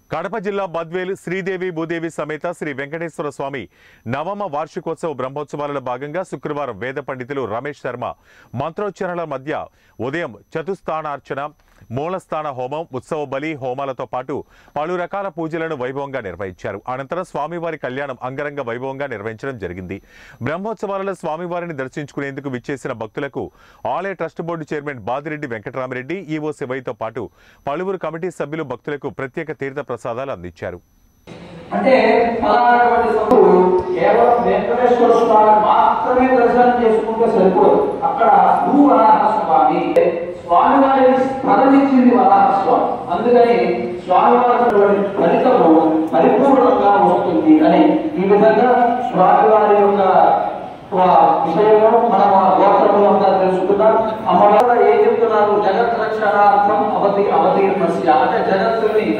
కడప జిల్లా బద్వేలు శ్రీదేవి భూదేవి సమేత శ్రీ వెంకటేశ్వర స్వామి నవమ వార్షికోత్సవ బ్రహ్మోత్సవాలలో భాగంగా శుక్రవారం వేద పండితులు రమేష్ శర్మ మంత్రోచ్చరణల మధ్య ఉదయం చతుస్థానార్చన మూలస్థాన హోమం ఉత్సవ బలి హోమాలతో పాటు పలు రకాల పూజలను వైభవంగా నిర్వహించారు అనంతరం స్వామివారి కళ్యాణం అంగరంగ వైభవంగా నిర్వహించడం జరిగింది బ్రహ్మోత్సవాలలో స్వామివారిని దర్శించుకునేందుకు విచ్చేసిన భక్తులకు ఆలయ trust board chairman Badireddy Venkataramireddy EO శివయ్యతో పాటు పలువురు కమిటీ సభ్యులు భక్తులకు ప్రత్యేక తీర్థ ప్రసాదాలు అందించారు అంటే అలాంటి సభ్యులు కేవలం వెంకటేశ్వర స్వామి మాత్రమే దర్శనం చేసుకుంటే సరిపోదు అక్కడ భూ వరాహ స్వామి స్వామి వారిని స్థలం ఇచ్చింది వరాహ స్వామి అందుకని స్వామి వారి ఫలితము పరిపూర్ణంగా వస్తుంది అని ఈ విధంగా స్వామి వారి యొక్క విషయంలో మనం ఆ గోత్రములు అంతా తెలుసుకున్నాం అమ్మవారు ఏం చెప్తున్నారు జగత్ రక్షణార్థం అవధి అవతీర్ణస్య అంటే జగత్తుని